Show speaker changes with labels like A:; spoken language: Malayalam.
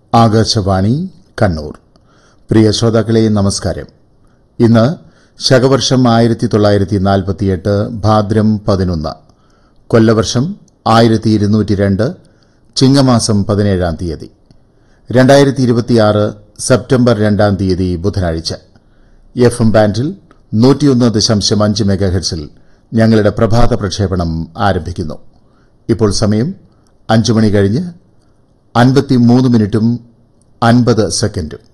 A: ആകാശവാണി കണ്ണൂർ പ്രിയ ശ്രോതാക്കളെ നമസ്കാരം ഇന്ന് ശകവർഷം ആയിരത്തി തൊള്ളായിരത്തി നാൽപ്പത്തിയെട്ട് ഭാദ്രം പതിനൊന്ന് കൊല്ലവർഷം ആയിരത്തി ഇരുന്നൂറ്റി രണ്ട് ചിങ്ങമാസം പതിനേഴാം തീയതി രണ്ടായിരത്തി ഇരുപത്തിയാറ് സെപ്റ്റംബർ രണ്ടാം തീയതി ബുധനാഴ്ച എഫ് എം ബാൻഡിൽ നൂറ്റിയൊന്ന് ദശാംശം അഞ്ച് മെഗാഹെർട്സിൽ ഞങ്ങളുടെ പ്രഭാത പ്രക്ഷേപണം ആരംഭിക്കുന്നു ഇപ്പോൾ സമയം അഞ്ചു മണി കഴിഞ്ഞ് അൻപത്തി മൂന്ന് മിനിറ്റും അൻപത് സെക്കൻഡും